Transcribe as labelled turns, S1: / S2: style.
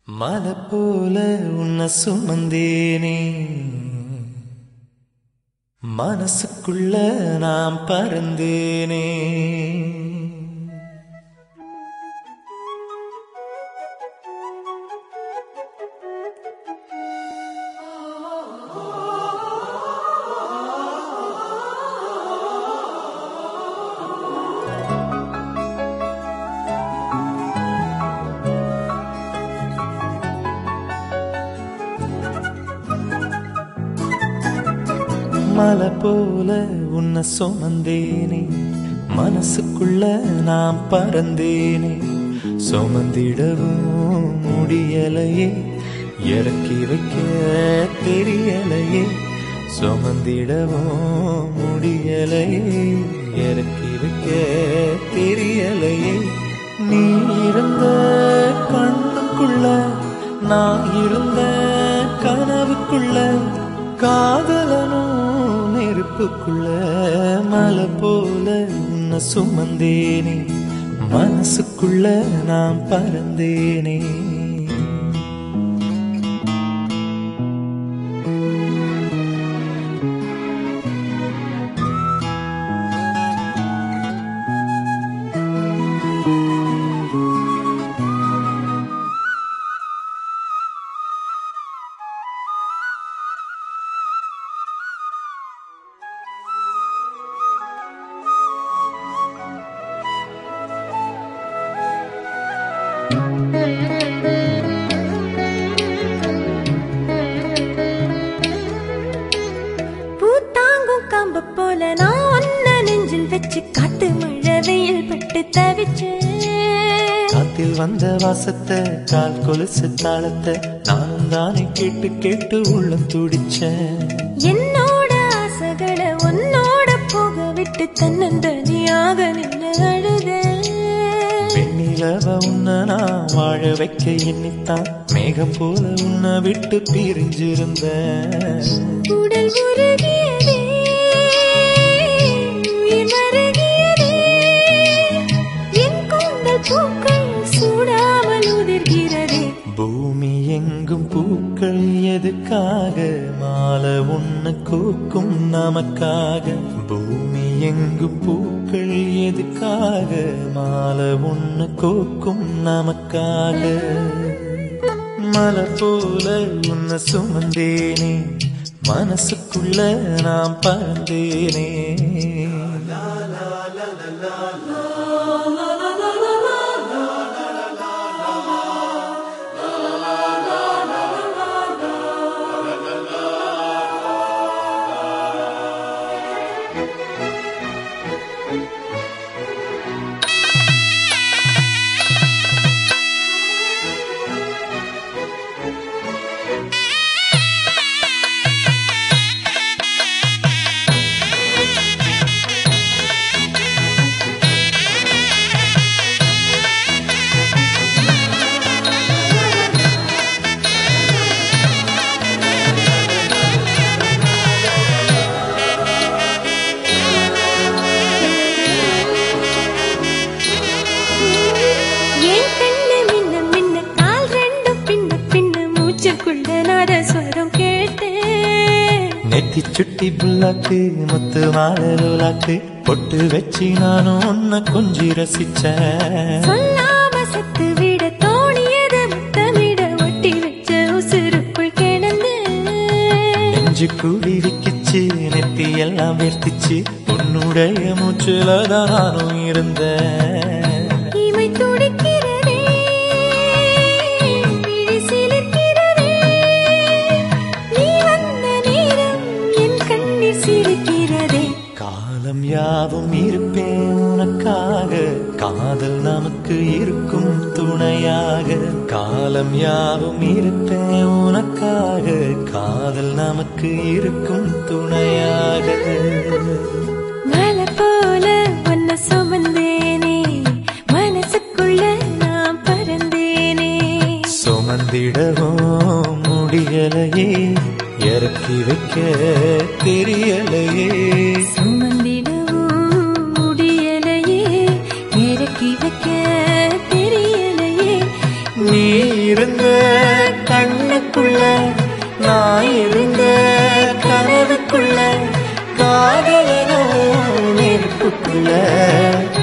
S1: மலை போல உன்னை சுமந்தேனே மனசுக்குள்ள நான் பறந்தேனே மலை போல உன்னை சுமந்தேனே மனசுக்குள்ள நான் பறந்தேனே சுமந்திடவும் முடியலையே இறக்கி வைக்க தெரியலையே சுமந்திடவும் முடியலையே இறக்கி வைக்க தெரியலையே நீ இருந்த கண்ணுக்குள்ள நான் இருந்த கனவுக்குள்ள காதலனும் நெருப்புக்குள்ள மலை போல உன்னை சுமந்தேனே மனசுக்குள்ள நான் பறந்தேனே
S2: பூத்தாங்கும் கம்பு போல நான் ஒன்ன நெஞ்சில் வச்சு காட்டு மழை வெயில் பட்டு தவிச்சேன்
S1: காத்தில் வந்த வாசத்தை கால் கொலுசு தாளத்தை நானும் தானே கேட்டு கேட்டு உள்ளம் துடிச்சேன்
S2: என்னோட ஆசைகளை உன்னோட போக விட்டு தன்னந்தனியாக நின்று அழுதேன்
S1: வெண்ணிலவ உன்னை நான் வாழ வைக்க எண்ணித்தான் மேகம் போல உன்னை விட்டு பிரிஞ்சிருந்தேன்
S2: உடல் உருகியதே உயிர் மருகியதே என் கூந்தல் பூக்கள் சூடாமல் உதிர்கிறதே
S1: பூமி எங்கும் பூக்கள் எதுக்காக மாலை ஒண்ணு கூக்கும் நமக்காக பூமி எங்கும் பூக்கள் எதுக்காக மாலை ஒண்ணு கூக்கும் நமக்காக மலை போல உன்னை சுமந்தேனே மனசுக்குள்ள நான் பறந்தேனே
S2: ஏன் கண்ணு மின்ன மின்ன கால் ரெண்டும் பின்ன பின்ன மூச்சுக்குள்ள நாதஸ்வரம் கேட்டேன்
S1: நெத்தி சுட்டி புல்லாக்கு முத்து மாடலாக்கு பொட்டு வச்சு நானும் உன்னை கொஞ்சி ரசிச்சேன்
S2: சொல்லாம சத்து விட தோணியது முத்தமிட ஒட்டி வச்ச உசுருக்குள் கிடந்து
S1: நெஞ்சு கூடி விக்கிச்சு நெத்தி எல்லாம் வேர்த்திச்சு உன்னுடைய மூச்சுல தான் நானும் இருந்தேன்
S2: இமை துடிக்கிறதே விழி சிலிர்க்கிறதே நீ வந்த நேரம் என் கண்ணீர் சிரிக்கிறதே
S1: காலம் யாவும் இருப்பேன் உனக்காக காதல் நமக்கு இருக்கும் துணையாக காலம் யாவும் இருப்பேன் உனக்காக காதல் நமக்கு இருக்கும் துணையாக
S2: மலை போல உன்னை சுமந்தேனே மனசுக்குள்ள நான் பறந்தேனே
S1: சுமந்திடவும் முடியலையே இறக்கி வைக்க தெரியலையே
S2: சுமந்திடவும் முடியலையே இறக்கி வைக்க தெரியலையே
S1: நீ இருந்த நான் இருந்த கனவுக்குள்ள காதலனோ நெருப்புக்குள்ள